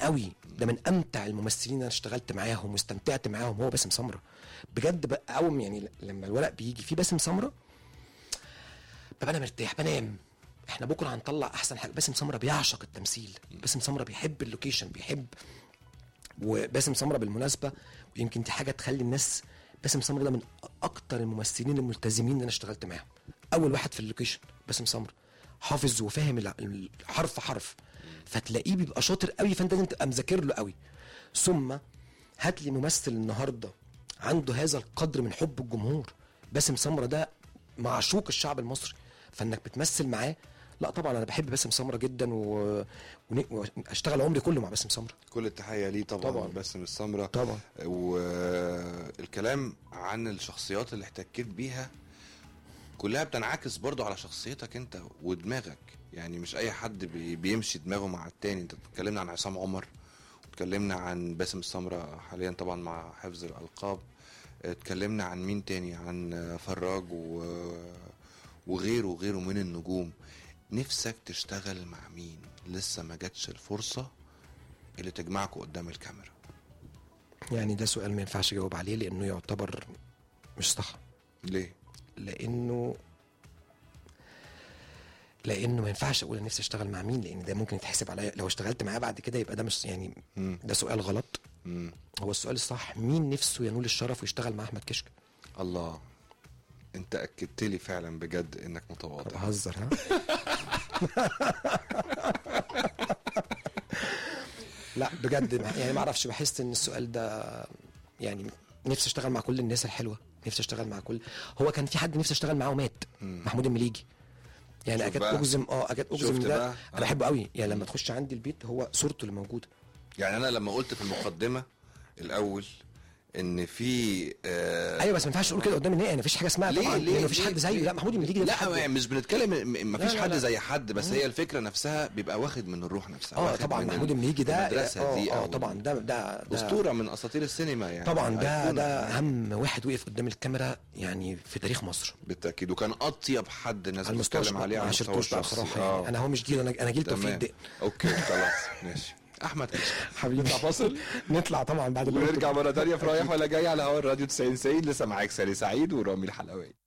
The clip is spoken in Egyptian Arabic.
قوي ده من امتع الممثلين اللي انا اشتغلت معاهم واستمتعت معاهم هو باسم سمره بجد بقى اول يعني لما الورق بيجي فيه باسم سمره ببقى انا مرتاح بنام احنا بكره هنطلع احسن حاجه باسم سمره بيعشق التمثيل باسم سمره بيحب اللوكيشن بيحب وباسم سمره بالمناسبه ويمكن دي حاجه تخلي الناس باسم سمره ده من اكتر الممثلين الملتزمين اللي انا اشتغلت معاهم اول واحد في اللوكيشن باسم سمره حافظ وفاهم الع- الحرف حرف فتلاقيه بيبقى شاطر قوي فانت لازم تبقى مذاكر له قوي ثم هات لي ممثل النهارده عنده هذا القدر من حب الجمهور باسم سمره ده معشوق الشعب المصري فانك بتمثل معاه لا طبعا انا بحب باسم سمره جدا و... ون- واشتغل عمري كله مع باسم سمره كل التحيه ليه طبعا, طبعاً. طبعا. باسم السمره طبعا والكلام عن الشخصيات اللي احتكيت بيها كلها بتنعكس برضو على شخصيتك انت ودماغك يعني مش اي حد بي- بيمشي دماغه مع التاني انت اتكلمنا عن عصام عمر اتكلمنا عن باسم السمرة حاليا طبعا مع حفظ الالقاب اتكلمنا عن مين تاني عن فراج و... وغيره وغيره من النجوم نفسك تشتغل مع مين لسه ما جاتش الفرصة اللي تجمعكوا قدام الكاميرا يعني ده سؤال ما ينفعش اجاوب عليه لانه يعتبر مش صح ليه لانه لانه ما ينفعش اقول انا نفسي اشتغل مع مين لان ده ممكن يتحسب عليا لو اشتغلت معاه بعد كده يبقى ده مش يعني مم. ده سؤال غلط مم. هو السؤال الصح مين نفسه ينول الشرف ويشتغل مع احمد كشك الله انت اكدت لي فعلا بجد انك متواضع بهزر ها لا بجد ما- يعني ما اعرفش بحس ان السؤال ده يعني نفسي اشتغل مع كل الناس الحلوه نفسي اشتغل مع كل هو كان في حد نفسي اشتغل معاه ومات محمود المليجي يعني شوف اكاد بقى. اجزم اه اكاد اجزم شفت إن ده بقى؟ انا بحبه قوي يعني لما تخش عندي البيت هو صورته اللي موجوده يعني انا لما قلت في المقدمه الاول ان في آه ايوه بس ما ينفعش تقول كده قدام الناس مفيش حاجه اسمها ليه طبعا ليه لانه مفيش ليه- حد زيه ليه؟ لا محمود المليجي ده لا في حد- يعني مش بنتكلم م- مفيش لا، لا، حد لا. زي حد بس هي الفكره نفسها بيبقى واخد من الروح نفسها اه واخد طبعا من محمود المليجي ده المدرسه اه دي اه أو طبعا ده ده ده اسطوره من اساطير السينما يعني طبعا ده أيقونة. ده اهم واحد وقف قدام الكاميرا يعني في تاريخ مصر بالتاكيد وكان اطيب حد الناس على المستوى بتتكلم عليه ما على المستوى عشرتوش بقى الشخصي. بصراحه آه. يعني انا هو مش جيل انا انا جيل توفيق تمام الدق اوكي خلاص ماشي احمد كشك حبيبي نطلع فاصل نطلع طبعا بعد اللي قلته. ونرجع مره تانية في رايح ولا جاي على هوا الراديو 90 90 لسه معاك سالي سعيد ورامي الحلواني